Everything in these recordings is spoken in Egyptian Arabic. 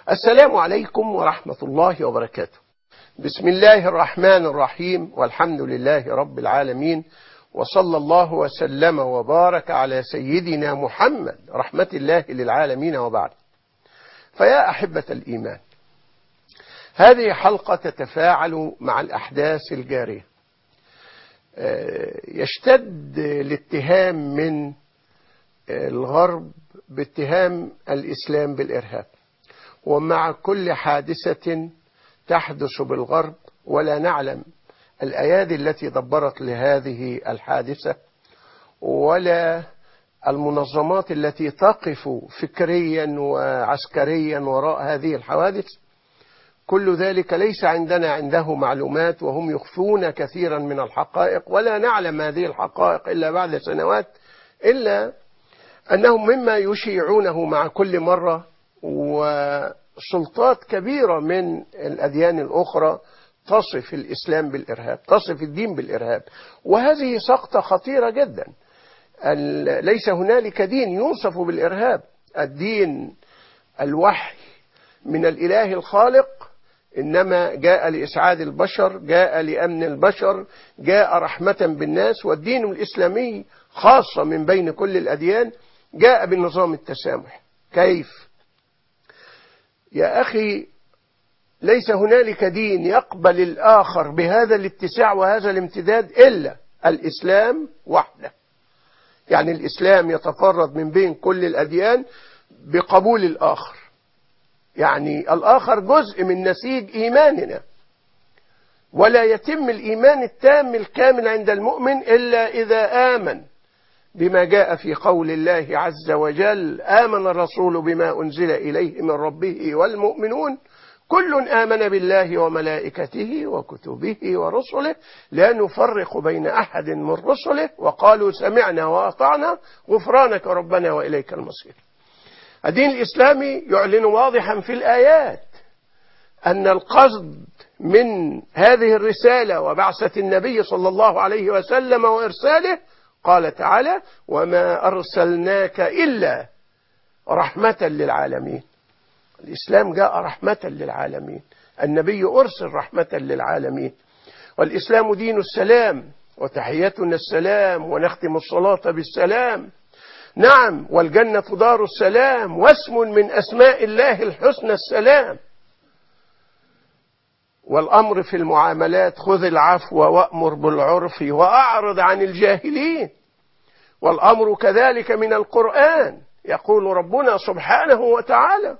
السلام عليكم ورحمة الله وبركاته بسم الله الرحمن الرحيم والحمد لله رب العالمين وصلى الله وسلم وبارك على سيدنا محمد رحمة الله للعالمين وبعد فيا أحبة الإيمان هذه حلقة تتفاعل مع الأحداث الجارية يشتد الاتهام من الغرب باتهام الإسلام بالإرهاب ومع كل حادثة تحدث بالغرب ولا نعلم الأيادي التي دبرت لهذه الحادثة ولا المنظمات التي تقف فكريا وعسكريا وراء هذه الحوادث كل ذلك ليس عندنا عنده معلومات وهم يخفون كثيرا من الحقائق ولا نعلم هذه الحقائق إلا بعد سنوات إلا أنهم مما يشيعونه مع كل مرة وسلطات كبيرة من الأديان الأخرى تصف الإسلام بالإرهاب تصف الدين بالإرهاب وهذه سقطة خطيرة جدا ليس هنالك دين يوصف بالإرهاب الدين الوحي من الإله الخالق إنما جاء لإسعاد البشر جاء لأمن البشر جاء رحمة بالناس والدين الإسلامي خاصة من بين كل الأديان جاء بنظام التسامح كيف يا أخي ليس هنالك دين يقبل الآخر بهذا الاتساع وهذا الامتداد إلا الإسلام وحده يعني الإسلام يتفرد من بين كل الأديان بقبول الآخر يعني الآخر جزء من نسيج إيماننا ولا يتم الإيمان التام الكامل عند المؤمن إلا إذا آمن بما جاء في قول الله عز وجل آمن الرسول بما أنزل إليه من ربه والمؤمنون كل آمن بالله وملائكته وكتبه ورسله لا نفرق بين أحد من رسله وقالوا سمعنا وأطعنا غفرانك ربنا وإليك المصير الدين الإسلامي يعلن واضحا في الآيات أن القصد من هذه الرسالة وبعثة النبي صلى الله عليه وسلم وإرساله قال تعالى وما أرسلناك إلا رحمة للعالمين الإسلام جاء رحمة للعالمين النبي أرسل رحمة للعالمين والإسلام دين السلام وتحيتنا السلام ونختم الصلاة بالسلام نعم والجنة دار السلام واسم من أسماء الله الحسنى السلام والأمر في المعاملات خذ العفو وأمر بالعرف وأعرض عن الجاهلين والأمر كذلك من القرآن يقول ربنا سبحانه وتعالى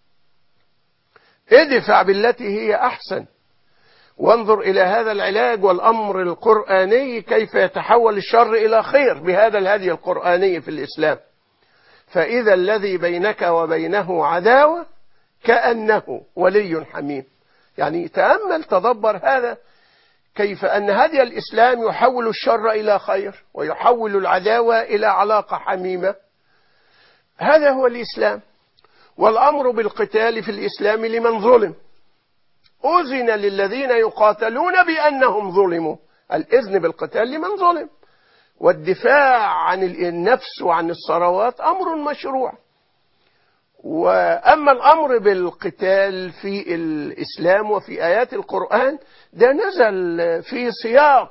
ادفع بالتي هي أحسن وانظر إلى هذا العلاج والأمر القرآني كيف يتحول الشر إلى خير بهذا الهدي القرآني في الإسلام فإذا الذي بينك وبينه عداوة كأنه ولي حميم يعني تأمل تدبر هذا كيف أن هدي الإسلام يحول الشر إلى خير ويحول العداوة إلى علاقة حميمة هذا هو الإسلام والأمر بالقتال في الإسلام لمن ظلم أذن للذين يقاتلون بأنهم ظلموا الإذن بالقتال لمن ظلم والدفاع عن النفس وعن الثروات أمر مشروع وأما الأمر بالقتال في الإسلام وفي آيات القرآن ده نزل في سياق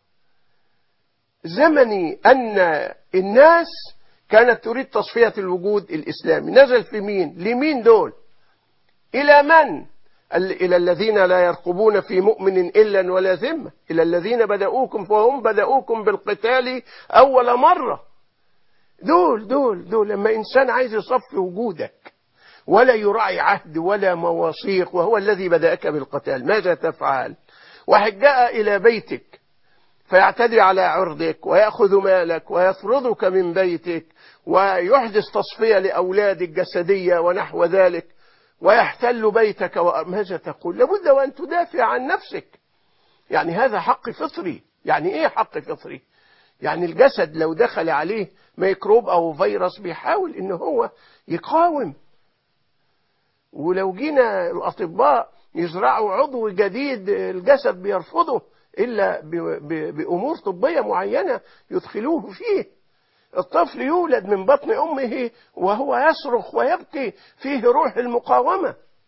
زمني أن الناس كانت تريد تصفية الوجود الإسلامي نزل في مين لمين دول إلى من إلى الذين لا يرقبون في مؤمن إلا ولا ذمة إلى الذين بدأوكم فهم بدأوكم بالقتال أول مرة دول دول دول لما إنسان عايز يصفي وجودك ولا يراعي عهد ولا مواثيق وهو الذي بدأك بالقتال ماذا تفعل واحد جاء إلى بيتك فيعتدي على عرضك ويأخذ مالك ويطردك من بيتك ويحدث تصفية لأولادك جسدية ونحو ذلك ويحتل بيتك وماذا تقول لابد وأن تدافع عن نفسك يعني هذا حق فطري يعني ايه حق فطري يعني الجسد لو دخل عليه ميكروب او فيروس بيحاول ان هو يقاوم ولو جينا الاطباء يزرعوا عضو جديد الجسد بيرفضه الا بامور طبيه معينه يدخلوه فيه الطفل يولد من بطن امه وهو يصرخ ويبكي فيه روح المقاومه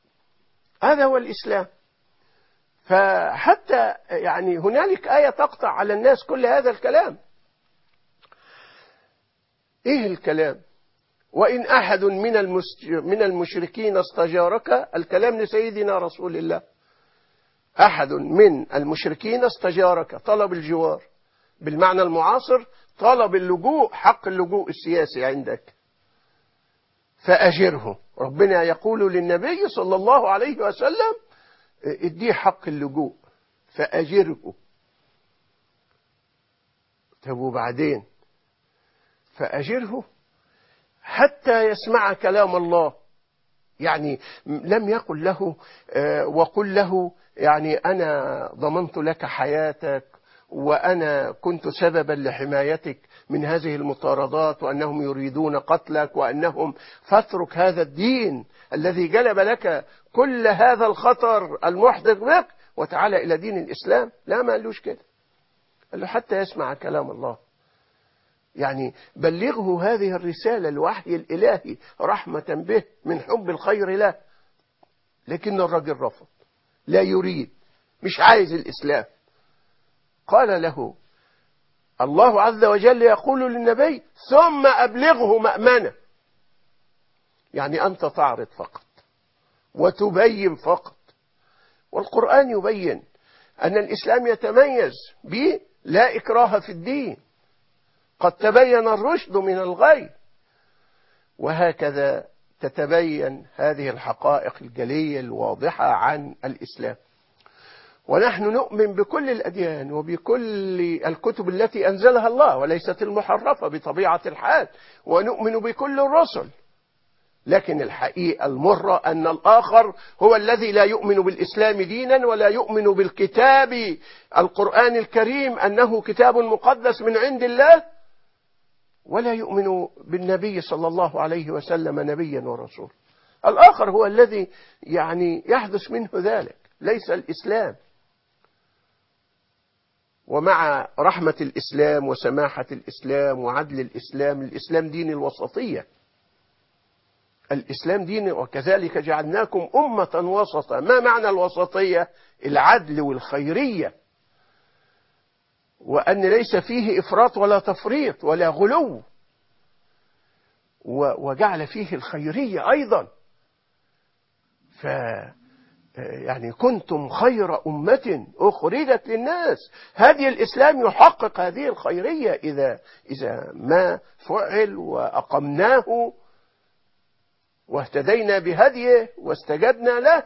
هذا هو الإسلام فحتى يعني هنالك آية تقطع على الناس كل هذا الكلام إيه الكلام وإن أحد من من المشركين استجارك الكلام لسيدنا رسول الله أحد من المشركين استجارك طلب الجوار بالمعنى المعاصر طلب اللجوء حق اللجوء السياسي عندك فأجره ربنا يقول للنبي صلى الله عليه وسلم اديه حق اللجوء فأجره طب وبعدين فأجره حتى يسمع كلام الله يعني لم يقل له وقل له يعني أنا ضمنت لك حياتك وأنا كنت سببا لحمايتك من هذه المطاردات وأنهم يريدون قتلك وأنهم فاترك هذا الدين الذي جلب لك كل هذا الخطر المحدق بك وتعالى إلى دين الإسلام لا ما قالوش كده قال له حتى يسمع كلام الله يعني بلغه هذه الرسالة الوحي الإلهي رحمة به من حب الخير له لكن الرجل رفض لا يريد مش عايز الإسلام قال له الله عز وجل يقول للنبي ثم أبلغه مأمنة يعني أنت تعرض فقط وتبين فقط والقرآن يبين أن الإسلام يتميز ب لا إكراه في الدين قد تبين الرشد من الغي وهكذا تتبين هذه الحقائق الجلية الواضحة عن الإسلام ونحن نؤمن بكل الأديان وبكل الكتب التي أنزلها الله وليست المحرفة بطبيعة الحال ونؤمن بكل الرسل لكن الحقيقة المرة أن الآخر هو الذي لا يؤمن بالإسلام دينا ولا يؤمن بالكتاب القرآن الكريم أنه كتاب مقدس من عند الله ولا يؤمن بالنبي صلى الله عليه وسلم نبيا ورسولا الآخر هو الذي يعني يحدث منه ذلك ليس الإسلام ومع رحمة الإسلام وسماحة الإسلام وعدل الإسلام الإسلام دين الوسطية الإسلام دين وكذلك جعلناكم أمة وسطا ما معنى الوسطية العدل والخيرية وأن ليس فيه إفراط ولا تفريط ولا غلو وجعل فيه الخيرية أيضا ف يعني كنتم خير أمة أخرجت للناس هذه الإسلام يحقق هذه الخيرية إذا, إذا ما فعل وأقمناه واهتدينا بهديه واستجبنا له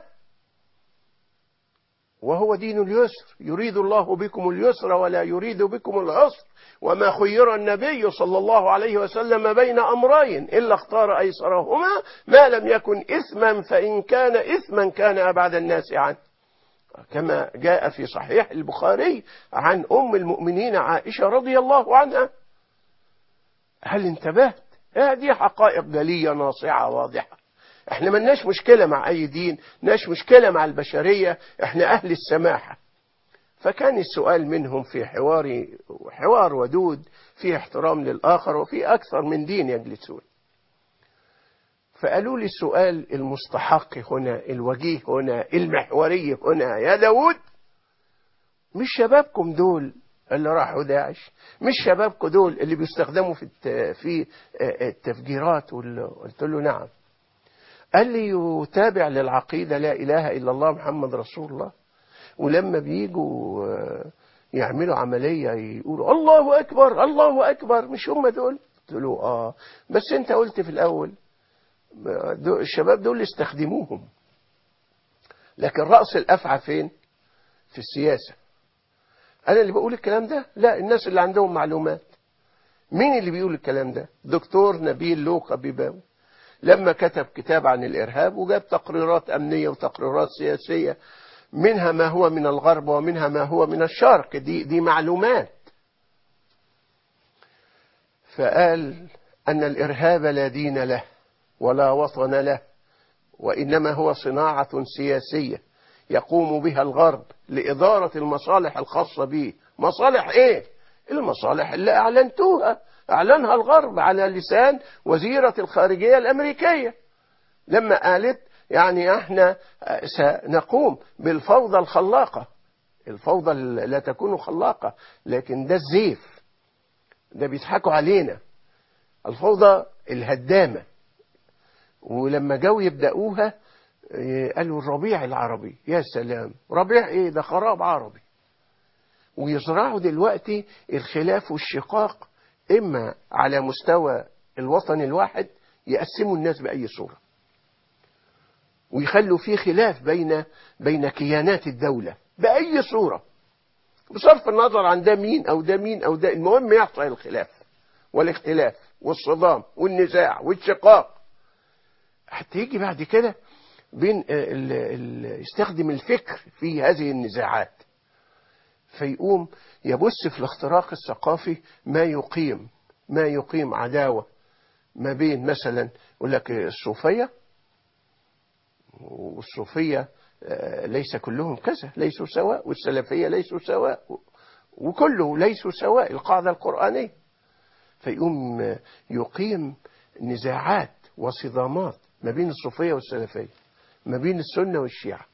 وهو دين اليسر يريد الله بكم اليسر ولا يريد بكم العسر وما خير النبي صلى الله عليه وسلم بين أمرين إلا اختار أيسرهما ما لم يكن إثما فإن كان إثما كان أبعد الناس عنه كما جاء في صحيح البخاري عن أم المؤمنين عائشة رضي الله عنها هل انتبهت هذه حقائق جلية ناصعة واضحة احنا ملناش مشكلة مع اي دين ناش مشكلة مع البشرية احنا اهل السماحة فكان السؤال منهم في حوار حوار ودود فيه احترام للآخر وفي أكثر من دين يجلسون فقالوا لي السؤال المستحق هنا الوجيه هنا المحوري هنا يا داود مش شبابكم دول اللي راحوا داعش مش شبابكم دول اللي بيستخدموا في في التفجيرات قلت له نعم قال لي يتابع للعقيدة لا إله إلا الله محمد رسول الله ولما بيجوا يعملوا عملية يقولوا الله أكبر الله أكبر مش هم دول قلت له آه بس أنت قلت في الأول دول الشباب دول استخدموهم لكن رأس الأفعى فين في السياسة أنا اللي بقول الكلام ده لا الناس اللي عندهم معلومات مين اللي بيقول الكلام ده دكتور نبيل لوقا بيباوي لما كتب كتاب عن الإرهاب وجاب تقريرات أمنية وتقريرات سياسية منها ما هو من الغرب ومنها ما هو من الشرق دي, دي معلومات فقال أن الإرهاب لا دين له ولا وطن له وإنما هو صناعة سياسية يقوم بها الغرب لإدارة المصالح الخاصة به مصالح إيه؟ المصالح اللي أعلنتوها أعلنها الغرب على لسان وزيرة الخارجية الأمريكية لما قالت يعني احنا سنقوم بالفوضى الخلاقة الفوضى لا تكون خلاقة لكن ده الزيف ده بيضحكوا علينا الفوضى الهدامة ولما جو يبدأوها قالوا الربيع العربي يا سلام ربيع ايه ده خراب عربي ويزرعوا دلوقتي الخلاف والشقاق اما على مستوى الوطن الواحد يقسموا الناس بأي صورة ويخلوا فيه خلاف بين بين كيانات الدولة بأي صورة بصرف النظر عن ده مين أو ده مين أو ده المهم يحصل الخلاف والاختلاف والصدام والنزاع والشقاق هتيجي بعد كده بين ال ال يستخدم الفكر في هذه النزاعات فيقوم يبص في الاختراق الثقافي ما يقيم ما يقيم عداوة ما بين مثلا يقول لك الصوفية والصوفية ليس كلهم كذا ليسوا سواء والسلفية ليسوا سواء وكله ليسوا سواء القاعدة القرآنية فيقوم يقيم نزاعات وصدامات ما بين الصوفية والسلفية ما بين السنة والشيعة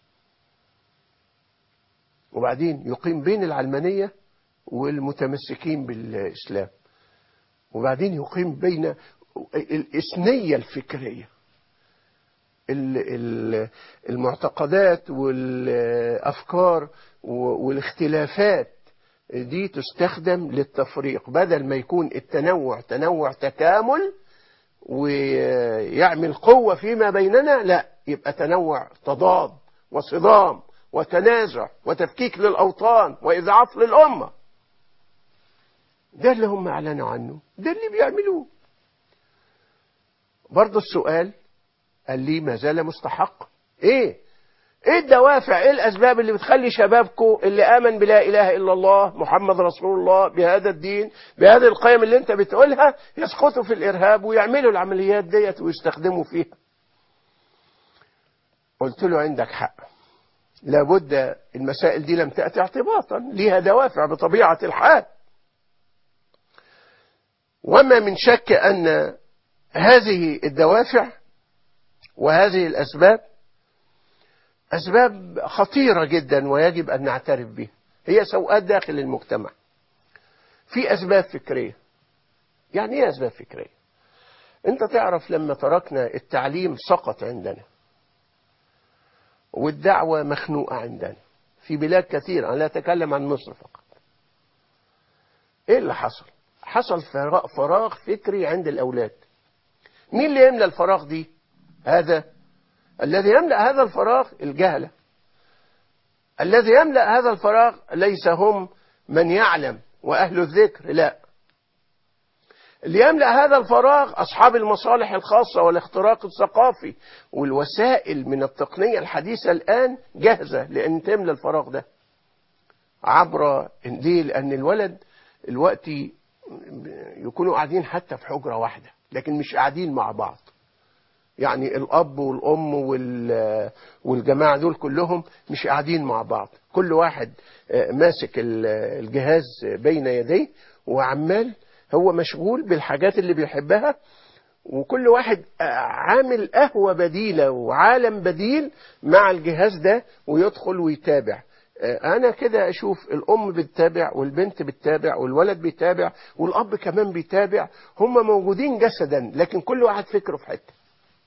وبعدين يقيم بين العلمانية والمتمسكين بالإسلام وبعدين يقيم بين الإثنية الفكرية المعتقدات والأفكار والاختلافات دي تستخدم للتفريق بدل ما يكون التنوع تنوع تكامل ويعمل قوة فيما بيننا لا يبقى تنوع تضاد وصدام وتنازع وتفكيك للأوطان وإذعاف للأمة ده اللي هم أعلنوا عنه ده اللي بيعملوه برضه السؤال قال لي ما زال مستحق ايه ايه الدوافع ايه الاسباب اللي بتخلي شبابكم اللي امن بلا اله الا الله محمد رسول الله بهذا الدين بهذه القيم اللي انت بتقولها يسقطوا في الارهاب ويعملوا العمليات ديت ويستخدموا فيها قلت له عندك حق لابد المسائل دي لم تأتي اعتباطا ليها دوافع بطبيعة الحال وما من شك أن هذه الدوافع وهذه الأسباب أسباب خطيرة جدا ويجب أن نعترف بها هي سوءات داخل المجتمع في أسباب فكرية يعني إيه أسباب فكرية أنت تعرف لما تركنا التعليم سقط عندنا والدعوة مخنوقة عندنا في بلاد كثيرة أنا لا أتكلم عن مصر فقط إيه اللي حصل حصل فراغ, فراغ فكري عند الأولاد مين اللي يملى الفراغ دي هذا الذي يملأ هذا الفراغ الجهلة الذي يملأ هذا الفراغ ليس هم من يعلم وأهل الذكر لا اللي يملأ هذا الفراغ أصحاب المصالح الخاصة والاختراق الثقافي والوسائل من التقنية الحديثة الآن جاهزة لأن تملى الفراغ ده عبر دي لأن الولد الوقت يكونوا قاعدين حتى في حجرة واحدة لكن مش قاعدين مع بعض يعني الأب والأم والجماعة دول كلهم مش قاعدين مع بعض كل واحد ماسك الجهاز بين يديه وعمال هو مشغول بالحاجات اللي بيحبها وكل واحد عامل قهوة بديلة وعالم بديل مع الجهاز ده ويدخل ويتابع انا كده اشوف الام بتتابع والبنت بتتابع والولد بيتابع والاب كمان بيتابع هم موجودين جسدا لكن كل واحد فكره في حته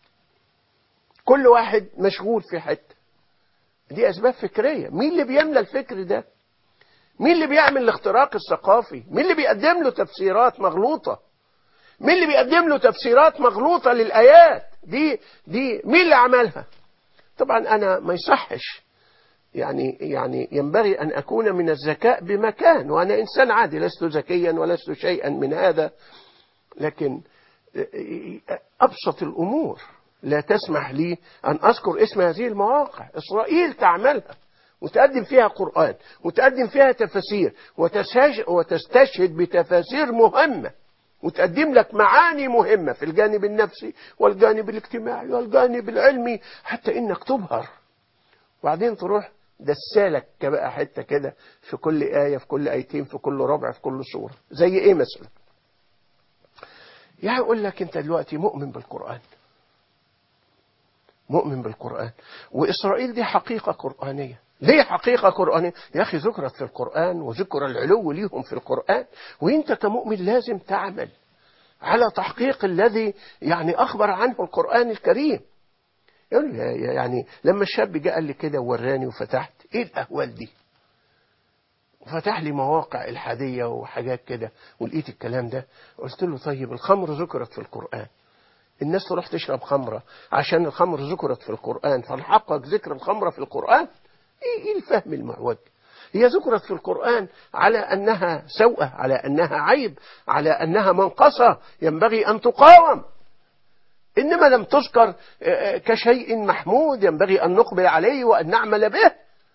كل واحد مشغول في حته دي اسباب فكريه مين اللي بيملى الفكر ده مين اللي بيعمل الاختراق الثقافي مين اللي بيقدم له تفسيرات مغلوطه مين اللي بيقدم له تفسيرات مغلوطه للايات دي دي مين اللي عملها طبعا انا ما يصحش يعني يعني ينبغي ان اكون من الذكاء بمكان وانا انسان عادي لست ذكيا ولست شيئا من هذا لكن ابسط الامور لا تسمح لي ان اذكر اسم هذه المواقع اسرائيل تعملها وتقدم فيها قرآن وتقدم فيها تفاسير وتستشهد بتفاسير مهمة وتقدم لك معاني مهمة في الجانب النفسي والجانب الاجتماعي والجانب العلمي حتى انك تبهر وبعدين تروح دسالك بقى حتة كده في كل آية في كل آيتين في كل ربع في كل سورة زي ايه مثلا يعني يقول لك انت دلوقتي مؤمن بالقرآن مؤمن بالقرآن وإسرائيل دي حقيقة قرآنية ليه حقيقة قرآنية يا أخي ذكرت في القرآن وذكر العلو ليهم في القرآن وإنت كمؤمن لازم تعمل على تحقيق الذي يعني أخبر عنه القرآن الكريم يقول لي يعني لما الشاب جاء قال لي كده ووراني وفتحت ايه الاهوال دي وفتح لي مواقع الحاديه وحاجات كده ولقيت الكلام ده قلت له طيب الخمر ذكرت في القران الناس تروح تشرب خمره عشان الخمر ذكرت في القران فالحقك ذكر الخمره في القران ايه إيه الفهم المعوج هي ذكرت في القرآن على أنها سوءة على أنها عيب على أنها منقصة ينبغي أن تقاوم إنما لم تذكر كشيء محمود ينبغي أن نقبل عليه وأن نعمل به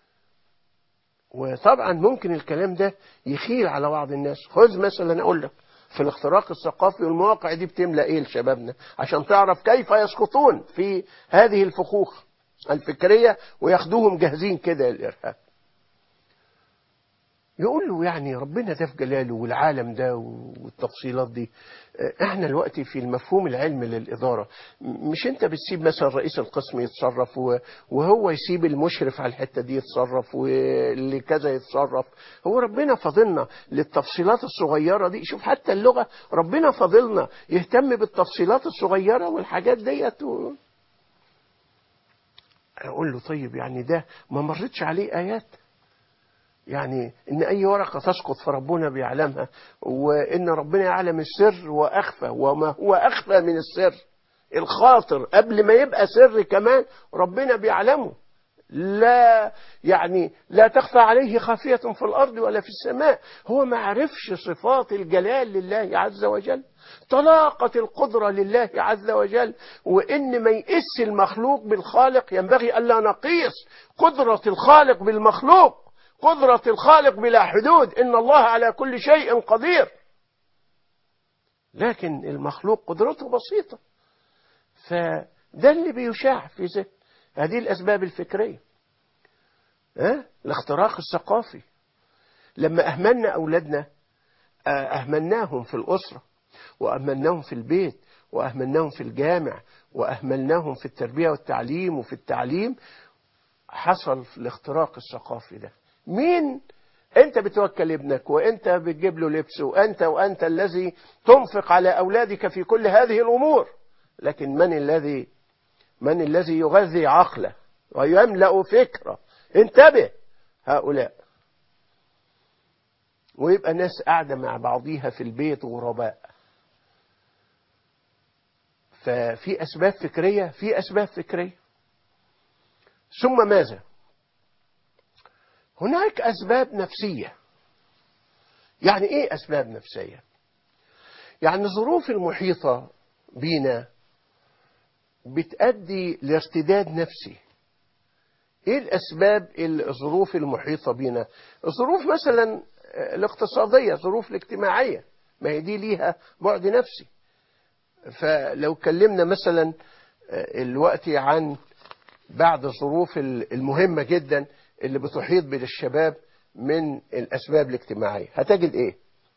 وطبعا ممكن الكلام ده يخيل على بعض الناس خذ مثلا أقول لك في الاختراق الثقافي والمواقع دي بتملى ايه لشبابنا عشان تعرف كيف يسقطون في هذه الفخوخ الفكرية وياخدوهم جاهزين كده للإرهاب يقول له يعني ربنا ده في جلاله والعالم ده والتفصيلات دي احنا دلوقتي في المفهوم العلمي للإدارة مش انت بتسيب مثلا رئيس القسم يتصرف وهو يسيب المشرف على الحتة دي يتصرف واللي كذا يتصرف هو ربنا فضلنا للتفصيلات الصغيرة دي شوف حتى اللغة ربنا فضلنا يهتم بالتفصيلات الصغيرة والحاجات ديت و... اقول له طيب يعني ده ما مرتش عليه ايات يعني ان اي ورقه تسقط فربنا بيعلمها وان ربنا يعلم السر واخفى وما هو اخفى من السر الخاطر قبل ما يبقى سر كمان ربنا بيعلمه لا يعني لا تخفى عليه خافية في الأرض ولا في السماء هو ما عرفش صفات الجلال لله عز وجل طلاقة القدرة لله عز وجل وإن ما يقس المخلوق بالخالق ينبغي ألا نقيس قدرة الخالق بالمخلوق قدرة الخالق بلا حدود إن الله على كل شيء قدير لكن المخلوق قدرته بسيطة فده اللي بيشاع في ذهن هذه الأسباب الفكرية أه؟ الاختراق الثقافي لما أهملنا أولادنا أهملناهم في الأسرة وأهملناهم في البيت وأهملناهم في الجامع وأهملناهم في التربية والتعليم وفي التعليم حصل الاختراق الثقافي ده مين انت بتوكل ابنك وانت بتجيب له لبس وانت وانت الذي تنفق على اولادك في كل هذه الامور لكن من الذي من الذي يغذي عقله ويملا فكره انتبه هؤلاء ويبقى ناس قاعده مع بعضيها في البيت غرباء ففي اسباب فكريه في اسباب فكريه ثم ماذا هناك أسباب نفسية يعني إيه أسباب نفسية يعني الظروف المحيطة بينا بتأدي لارتداد نفسي إيه الأسباب الظروف المحيطة بينا الظروف مثلا الاقتصادية الظروف الاجتماعية ما هي دي ليها بعد نفسي فلو كلمنا مثلا الوقت عن بعض الظروف المهمة جدا اللي بتحيط بالشباب من الأسباب الاجتماعية هتجد إيه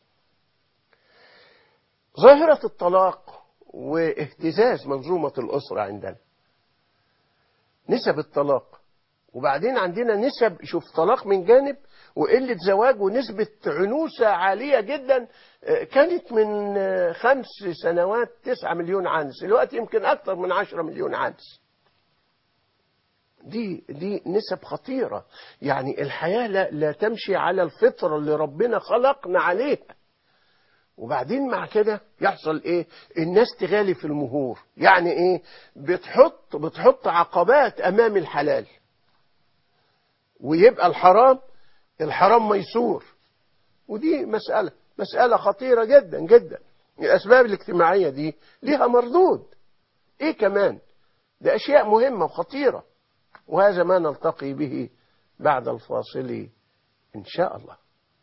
ظاهرة الطلاق واهتزاز منظومة الأسرة عندنا نسب الطلاق وبعدين عندنا نسب شوف طلاق من جانب وقلة زواج ونسبة عنوسة عالية جدا كانت من خمس سنوات تسعة مليون عنس الوقت يمكن أكثر من عشرة مليون عنس دي دي نسب خطيرة يعني الحياة لا, لا تمشي على الفطرة اللي ربنا خلقنا عليها وبعدين مع كده يحصل ايه الناس تغالي في المهور يعني ايه بتحط بتحط عقبات امام الحلال ويبقى الحرام الحرام ميسور ودي مسألة مسألة خطيرة جدا جدا الأسباب الاجتماعية دي ليها مردود ايه كمان ده أشياء مهمة وخطيرة وهذا ما نلتقي به بعد الفاصل إن شاء الله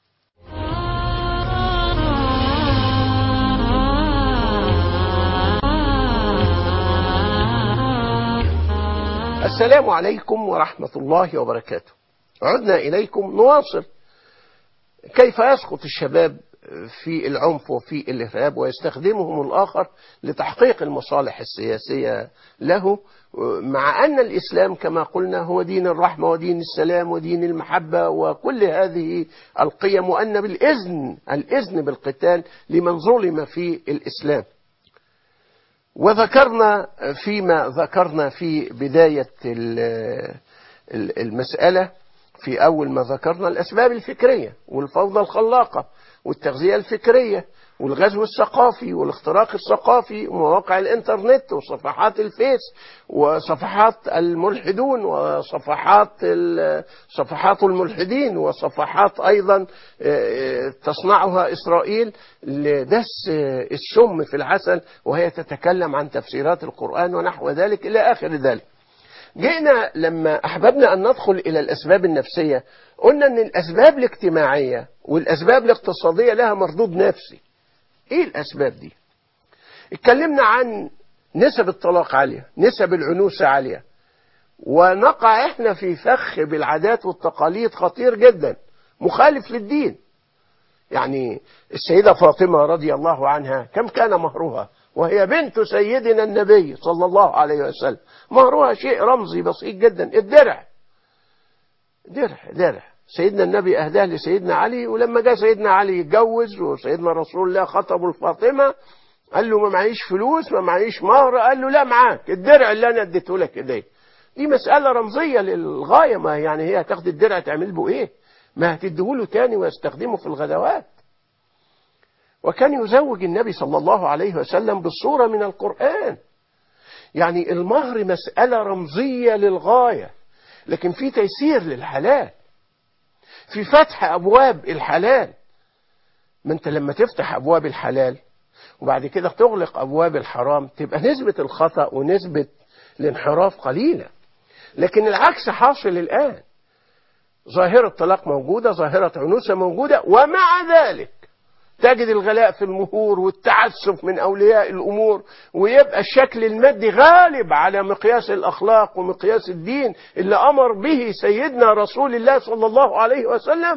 السلام عليكم ورحمة الله وبركاته عدنا إليكم نواصل كيف يسقط الشباب في العنف وفي الإرهاب ويستخدمهم الآخر لتحقيق المصالح السياسية له مع أن الإسلام كما قلنا هو دين الرحمة ودين السلام ودين المحبة وكل هذه القيم وأن بالإذن الإذن بالقتال لمن ظلم في الإسلام وذكرنا فيما ذكرنا في بداية المسألة في أول ما ذكرنا الأسباب الفكرية والفوضى الخلاقة والتغذية الفكرية والغزو الثقافي والاختراق الثقافي ومواقع الانترنت وصفحات الفيس وصفحات الملحدون وصفحات صفحات الملحدين وصفحات ايضا تصنعها اسرائيل لدس السم في العسل وهي تتكلم عن تفسيرات القران ونحو ذلك الى اخر ذلك. جئنا لما احببنا ان ندخل الى الاسباب النفسيه قلنا ان الاسباب الاجتماعيه والاسباب الاقتصاديه لها مردود نفسي. ايه الاسباب دي اتكلمنا عن نسب الطلاق عالية نسب العنوسة عالية ونقع احنا في فخ بالعادات والتقاليد خطير جدا مخالف للدين يعني السيدة فاطمة رضي الله عنها كم كان مهرها وهي بنت سيدنا النبي صلى الله عليه وسلم مهرها شيء رمزي بسيط جدا الدرع درع درع سيدنا النبي أهداه لسيدنا علي ولما جاء سيدنا علي يتجوز وسيدنا رسول الله خطبه لفاطمة قال له ما معيش فلوس ما معيش مهر قال له لا معاك الدرع اللي أنا اديته لك إيديه دي مسألة رمزية للغاية ما يعني هي هتاخد الدرع تعمل به إيه ما هتديهوله تاني ويستخدمه في الغزوات وكان يزوج النبي صلى الله عليه وسلم بالصورة من القرآن يعني المهر مسألة رمزية للغاية لكن في تيسير للحلال في فتح أبواب الحلال ما أنت لما تفتح أبواب الحلال وبعد كده تغلق أبواب الحرام تبقى نسبة الخطأ ونسبة الانحراف قليلة لكن العكس حاصل الآن ظاهرة طلاق موجودة ظاهرة عنوسة موجودة ومع ذلك تجد الغلاء في المهور والتعسف من أولياء الأمور ويبقى الشكل المادي غالب على مقياس الأخلاق ومقياس الدين اللي أمر به سيدنا رسول الله صلى الله عليه وسلم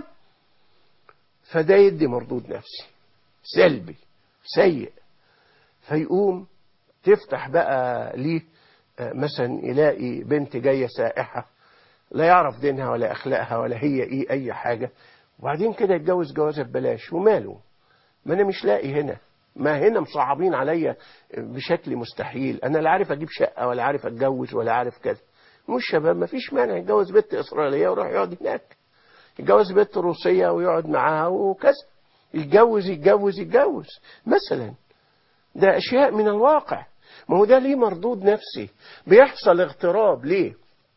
فده يدي مردود نفسي سلبي سيء فيقوم تفتح بقى ليه مثلا يلاقي بنت جاية سائحة لا يعرف دينها ولا أخلاقها ولا هي إيه أي حاجة وبعدين كده يتجوز جوازة ببلاش وماله ما انا مش لاقي هنا ما هنا مصعبين عليا بشكل مستحيل انا لا عارف اجيب شقه ولا عارف اتجوز ولا عارف كذا مش شباب ما فيش مانع يتجوز بنت اسرائيليه ويروح يقعد هناك يتجوز بنت روسيه ويقعد معاها وكذا يتجوز يتجوز يتجوز مثلا ده اشياء من الواقع ما هو ده ليه مردود نفسي بيحصل اغتراب ليه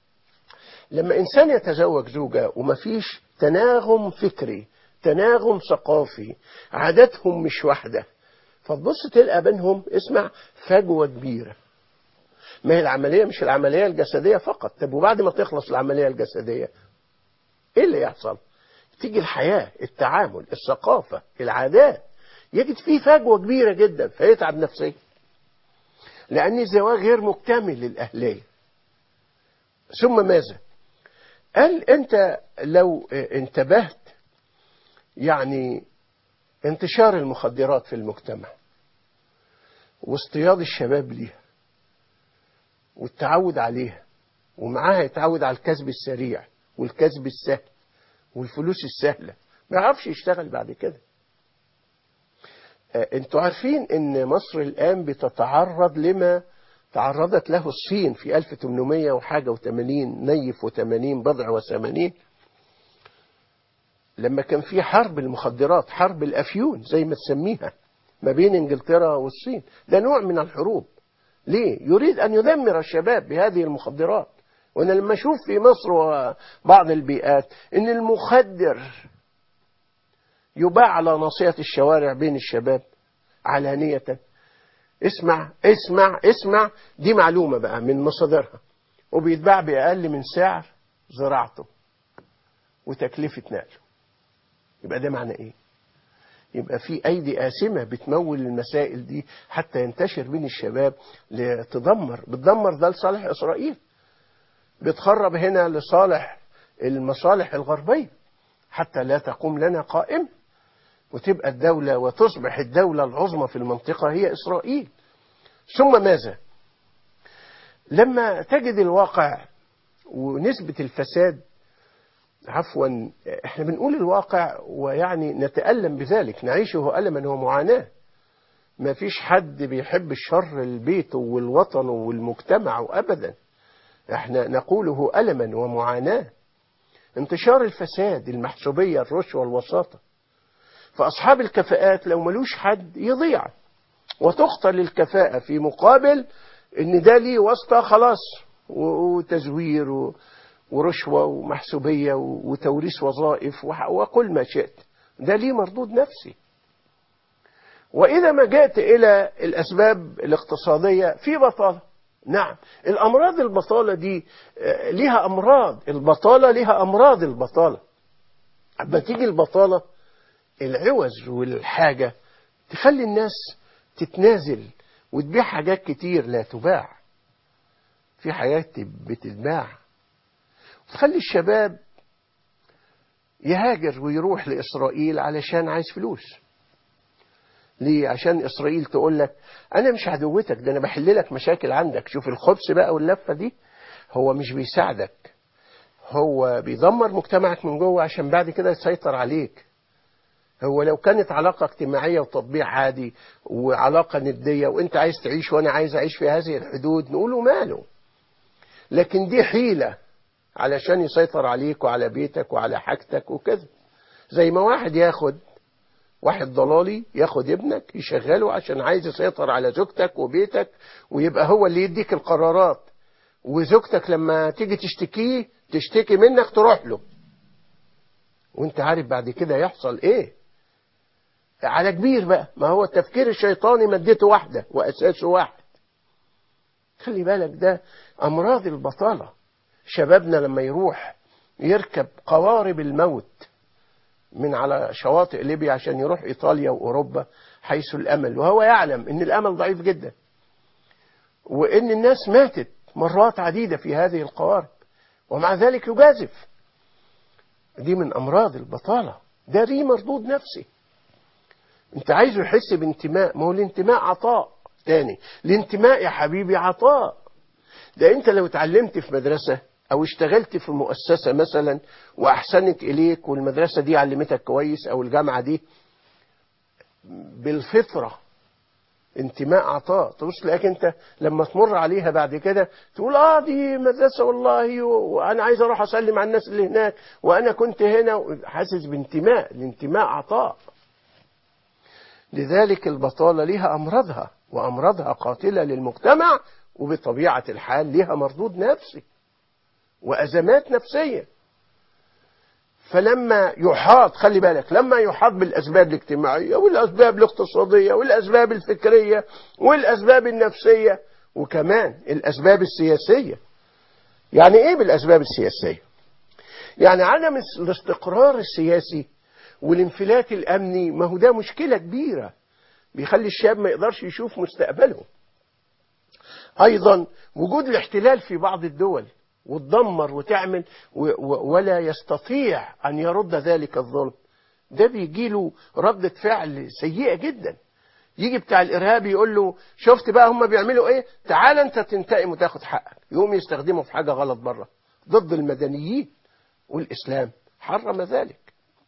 لما انسان يتزوج زوجه ومفيش تناغم فكري تناغم ثقافي عاداتهم مش واحدة فتبص تلقى بينهم اسمع فجوة كبيرة ما هي العملية مش العملية الجسدية فقط طب وبعد ما تخلص العملية الجسدية ايه اللي يحصل تيجي الحياة التعامل الثقافة العادات يجد فيه فجوة كبيرة جدا فيتعب نفسيا لأن الزواج غير مكتمل للأهلية ثم ماذا قال أنت لو انتبهت يعني انتشار المخدرات في المجتمع واصطياد الشباب ليها والتعود عليها ومعاها يتعود على الكسب السريع والكسب السهل والفلوس السهلة ما يعرفش يشتغل بعد كده انتوا عارفين ان مصر الآن بتتعرض لما تعرضت له الصين في 1800 وحاجة وثمانين نيف وثمانين بضع وثمانين لما كان في حرب المخدرات حرب الأفيون زي ما تسميها ما بين انجلترا والصين ده نوع من الحروب ليه يريد أن يدمر الشباب بهذه المخدرات وأنا لما أشوف في مصر وبعض البيئات أن المخدر يباع على ناصية الشوارع بين الشباب علانية اسمع اسمع اسمع دي معلومة بقى من مصادرها وبيتباع بأقل من سعر زراعته وتكلفة نقله يبقى ده معنى ايه يبقى في ايدي آثمة بتمول المسائل دي حتى ينتشر بين الشباب لتدمر بتدمر ده لصالح اسرائيل بتخرب هنا لصالح المصالح الغربية حتى لا تقوم لنا قائم وتبقى الدولة وتصبح الدولة العظمى في المنطقة هي إسرائيل ثم ماذا لما تجد الواقع ونسبة الفساد عفوا احنا بنقول الواقع ويعني نتألم بذلك نعيشه ألما ومعاناة ما فيش حد بيحب الشر لبيته والوطن والمجتمع أبدا احنا نقوله ألما ومعاناة انتشار الفساد المحسوبية الرشوة والوساطة فأصحاب الكفاءات لو ملوش حد يضيع وتختل الكفاءة في مقابل ان ده ليه واسطة خلاص وتزوير ورشوة ومحسوبية وتوريث وظائف وكل ما شئت ده ليه مردود نفسي وإذا ما جاءت إلى الأسباب الاقتصادية في بطالة نعم الأمراض البطالة دي ليها أمراض البطالة ليها أمراض البطالة أما تيجي البطالة العوز والحاجة تخلي الناس تتنازل وتبيع حاجات كتير لا تباع في حاجات بتتباع تخلي الشباب يهاجر ويروح لإسرائيل علشان عايز فلوس ليه عشان إسرائيل تقول لك أنا مش عدوتك ده أنا بحل لك مشاكل عندك شوف الخبز بقى واللفة دي هو مش بيساعدك هو بيدمر مجتمعك من جوه عشان بعد كده يسيطر عليك هو لو كانت علاقة اجتماعية وتطبيع عادي وعلاقة ندية وانت عايز تعيش وانا عايز اعيش في هذه الحدود نقوله ماله لكن دي حيلة علشان يسيطر عليك وعلى بيتك وعلى حاجتك وكذا زي ما واحد ياخد واحد ضلالي ياخد ابنك يشغله عشان عايز يسيطر على زوجتك وبيتك ويبقى هو اللي يديك القرارات وزوجتك لما تيجي تشتكيه تشتكي منك تروح له وانت عارف بعد كده يحصل ايه على كبير بقى ما هو التفكير الشيطاني مادته واحدة وأساسه واحد خلي بالك ده أمراض البطالة شبابنا لما يروح يركب قوارب الموت من على شواطئ ليبيا عشان يروح إيطاليا وأوروبا حيث الأمل وهو يعلم أن الأمل ضعيف جدا وأن الناس ماتت مرات عديدة في هذه القوارب ومع ذلك يجازف دي من أمراض البطالة ده دي مردود نفسي انت عايزه يحس بانتماء ما هو الانتماء عطاء تاني الانتماء يا حبيبي عطاء ده انت لو اتعلمت في مدرسة او اشتغلت في مؤسسة مثلا واحسنت اليك والمدرسة دي علمتك كويس او الجامعة دي بالفطرة انتماء عطاء تبص لك انت لما تمر عليها بعد كده تقول اه دي مدرسة والله وانا عايز اروح اسلم على الناس اللي هناك وانا كنت هنا حاسس بانتماء الانتماء عطاء لذلك البطالة لها أمراضها وأمراضها قاتلة للمجتمع وبطبيعة الحال لها مردود نفسي وأزمات نفسية فلما يحاط خلي بالك لما يحاط بالأسباب الاجتماعية والأسباب الاقتصادية والأسباب الفكرية والأسباب النفسية وكمان الأسباب السياسية يعني إيه بالأسباب السياسية يعني عدم الاستقرار السياسي والانفلات الأمني ما هو ده مشكلة كبيرة بيخلي الشاب ما يقدرش يشوف مستقبله أيضا وجود الاحتلال في بعض الدول وتدمر وتعمل ولا يستطيع أن يرد ذلك الظلم ده بيجيله ردة فعل سيئة جدا يجي بتاع الإرهاب يقول له شفت بقى هم بيعملوا إيه تعال أنت تنتقم وتاخد حقك يقوم يستخدمه في حاجة غلط بره ضد المدنيين والإسلام حرم ذلك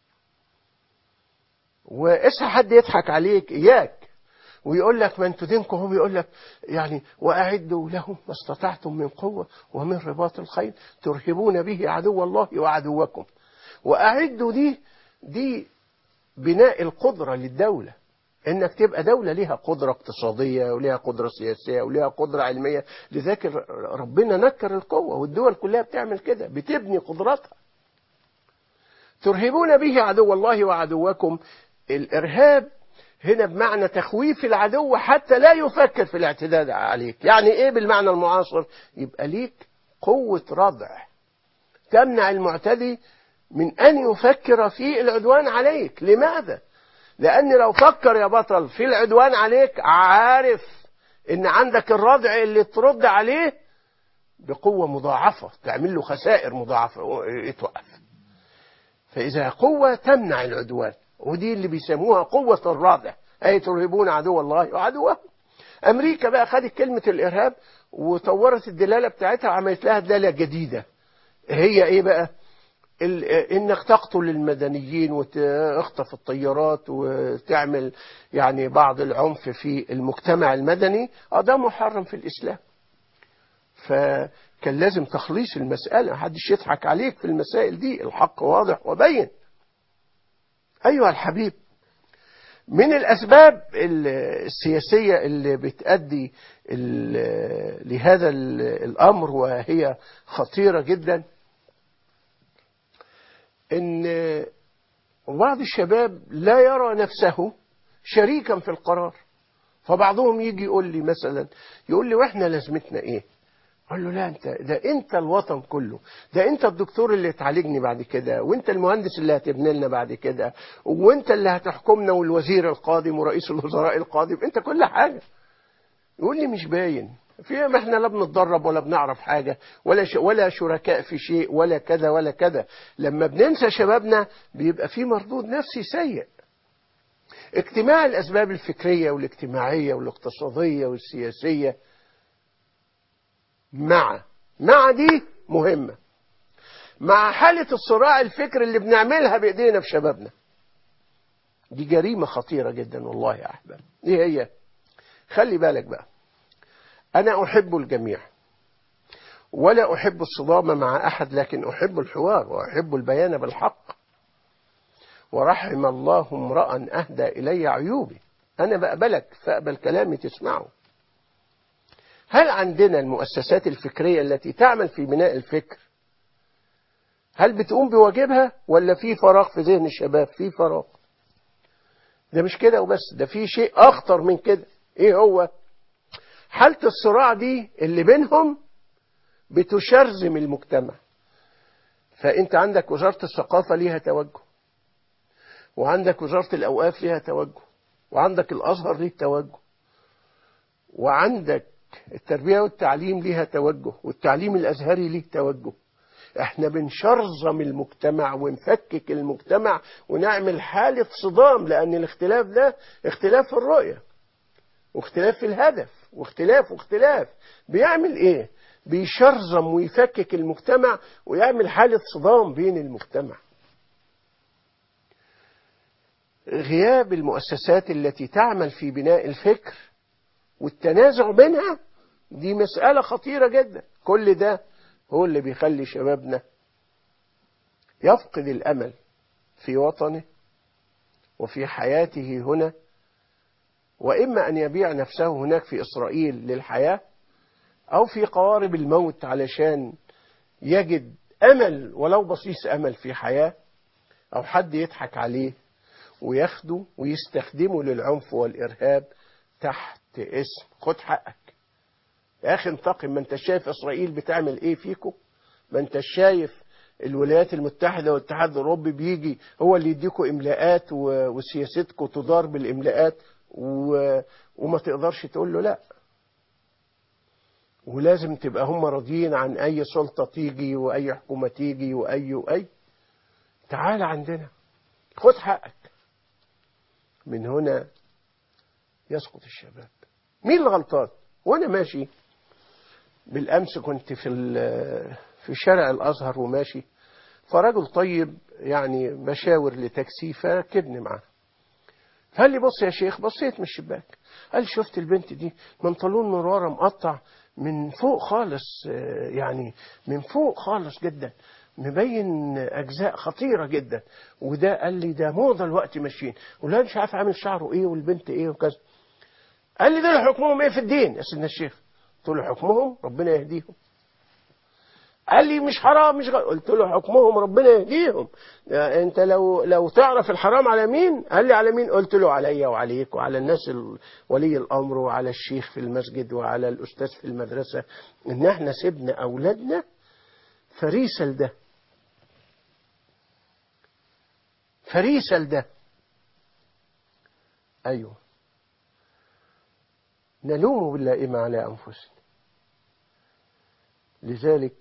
واسا حد يضحك عليك إياك ويقول لك ما انتوا دينكم هو بيقول لك يعني واعدوا لهم ما استطعتم من قوه ومن رباط الخيل ترهبون به عدو الله وعدوكم واعدوا دي دي بناء القدره للدوله انك تبقى دوله ليها قدره اقتصاديه وليها قدره سياسيه وليها قدره علميه لذلك ربنا نكر القوه والدول كلها بتعمل كده بتبني قدراتها ترهبون به عدو الله وعدوكم الارهاب هنا بمعنى تخويف العدو حتى لا يفكر في الاعتداء عليك يعني ايه بالمعنى المعاصر يبقى ليك قوة ردع تمنع المعتدي من ان يفكر في العدوان عليك لماذا لان لو فكر يا بطل في العدوان عليك عارف ان عندك الردع اللي ترد عليه بقوة مضاعفة تعمل له خسائر مضاعفة يتوقف فإذا قوة تمنع العدوان ودي اللي بيسموها قوة الرادع أي ترهبون عدو الله وعدوه أمريكا بقى خدت كلمة الإرهاب وطورت الدلالة بتاعتها وعملت لها دلالة جديدة هي إيه بقى ال- انك تقتل المدنيين وتخطف الطيارات وتعمل يعني بعض العنف في المجتمع المدني اه ده محرم في الاسلام فكان لازم تخليص المسألة محدش يضحك عليك في المسائل دي الحق واضح وبين أيها الحبيب من الأسباب ال- السياسية اللي بتأدي ال- لهذا ال- الأمر وهي خطيرة جدا إن بعض الشباب لا يرى نفسه شريكا في القرار فبعضهم يجي يقول لي مثلا يقول لي واحنا لازمتنا ايه اقول له لا انت ده انت الوطن كله ده انت الدكتور اللي تعالجني بعد كده وانت المهندس اللي هتبني لنا بعد كده وانت اللي هتحكمنا والوزير القادم ورئيس الوزراء القادم انت كل حاجه يقول لي مش باين في ما احنا لا بنتدرب ولا بنعرف حاجه ولا ش... ولا شركاء في شيء ولا كذا ولا كذا لما بننسى شبابنا بيبقى في مردود نفسي سيء اجتماع الاسباب الفكريه والاجتماعيه والاقتصاديه والسياسيه مع مع دي مهمة مع حالة الصراع الفكري اللي بنعملها بإيدينا في شبابنا دي جريمة خطيرة جدا والله يا أحباب إيه هي خلي بالك بقى أنا أحب الجميع ولا أحب الصدام مع أحد لكن أحب الحوار وأحب البيان بالحق ورحم الله امرأ أهدى إلي عيوبي أنا بقبلك فأقبل كلامي تسمعه هل عندنا المؤسسات الفكرية التي تعمل في بناء الفكر هل بتقوم بواجبها ولا في فراغ في ذهن الشباب في فراغ ده مش كده وبس ده في شيء أخطر من كده إيه هو حالة الصراع دي اللي بينهم بتشرذم المجتمع فأنت عندك وزارة الثقافة ليها توجه وعندك وزارة الأوقاف ليها توجه وعندك الأزهر ليه توجه وعندك التربية والتعليم ليها توجه والتعليم الأزهري ليه توجه احنا بنشرذم المجتمع ونفكك المجتمع ونعمل حالة صدام لأن الاختلاف ده اختلاف في الرؤية واختلاف في الهدف واختلاف واختلاف بيعمل ايه بيشرذم ويفكك المجتمع ويعمل حالة صدام بين المجتمع غياب المؤسسات التي تعمل في بناء الفكر والتنازع بينها دي مسألة خطيرة جدا كل ده هو اللي بيخلي شبابنا يفقد الأمل في وطنه وفي حياته هنا وإما أن يبيع نفسه هناك في إسرائيل للحياة أو في قوارب الموت علشان يجد أمل ولو بصيص أمل في حياة أو حد يضحك عليه وياخده ويستخدمه للعنف والإرهاب تحت اسم خد حقك يا أخي انتقم ما انت شايف إسرائيل بتعمل إيه فيكم ما انت شايف الولايات المتحدة والاتحاد الأوروبي بيجي هو اللي يديكم إملاءات و- وسياستكم تدار بالإملاءات و... وما تقدرش تقول له لا ولازم تبقى هم راضيين عن أي سلطة تيجي وأي حكومة تيجي وأي وأي تعال عندنا خد حقك من هنا يسقط الشباب مين الغلطان وانا ماشي بالامس كنت في ال- في شارع الازهر وماشي فرجل طيب يعني بشاور لتاكسي فركبني معاه فقال لي بص يا شيخ بصيت من الشباك قال شفت البنت دي بنطلون من ورا مقطع من فوق خالص آه، يعني من فوق خالص جدا مبين اجزاء خطيره جدا وده قال لي ده موضه الوقت ماشيين ولا مش عارف عامل شعره ايه والبنت ايه وكذا قال لي دول حكمهم ايه في الدين يا سيدنا الشيخ قلت له حكمهم ربنا يهديهم قال لي مش حرام مش غلط قلت له حكمهم ربنا يهديهم يعني انت لو لو تعرف الحرام على مين قال لي على مين قلت له عليا وعليك وعلى الناس ال- ولي الامر وعلى الشيخ في المسجد وعلى الاستاذ في المدرسه ان احنا سيبنا اولادنا فريسه لده فريسه لده ايوه نلوم باللائمة على أنفسنا لذلك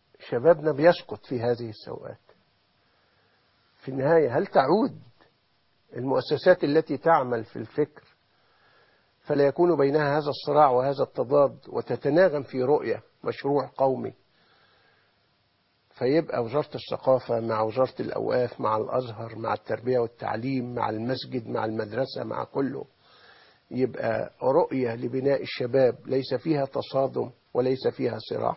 شبابنا بيسقط في هذه السوءات في النهاية هل تعود المؤسسات التي تعمل في الفكر فلا يكون بينها هذا الصراع وهذا التضاد وتتناغم في رؤية مشروع قومي فيبقى وزارة الثقافة مع وزارة الأوقاف مع الأزهر مع التربية والتعليم مع المسجد مع المدرسة مع كله يبقى رؤية لبناء الشباب ليس فيها تصادم وليس فيها صراع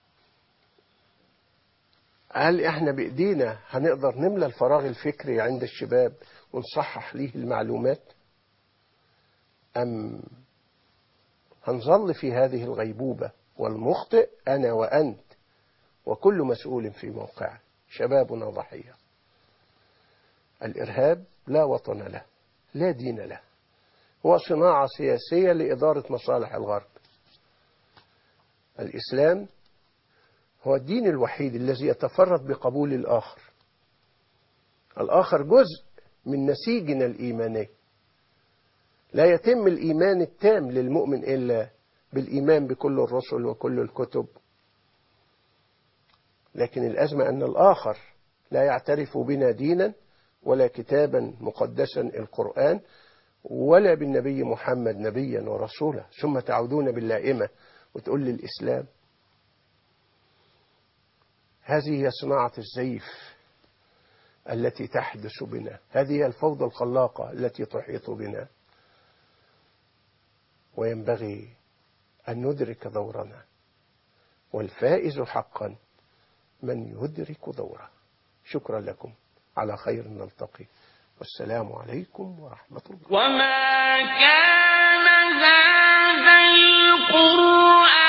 هل احنا بإيدينا هنقدر نملى الفراغ الفكري عند الشباب ونصحح ليه المعلومات أم هنظل في هذه الغيبوبة والمخطئ أنا وأنت وكل مسؤول في موقعه شبابنا ضحية الإرهاب لا وطن له لا دين له هو صناعة سياسية لإدارة مصالح الغرب الإسلام هو الدين الوحيد الذي يتفرد بقبول الآخر الآخر جزء من نسيجنا الإيماني لا يتم الإيمان التام للمؤمن إلا بالإيمان بكل الرسل وكل الكتب لكن الأزمة أن الآخر لا يعترف بنا دينا ولا كتابا مقدسا القرآن ولا بالنبي محمد نبيا ورسولا ثم تعودون باللائمة وتقول لي الإسلام هذه هي صناعة الزيف التي تحدث بنا هذه هي الفوضى الخلاقة التي تحيط بنا وينبغي أن ندرك دورنا والفائز حقا من يدرك دوره شكرا لكم على خير نلتقي والسلام عليكم ورحمة الله وما كان هذا القرآن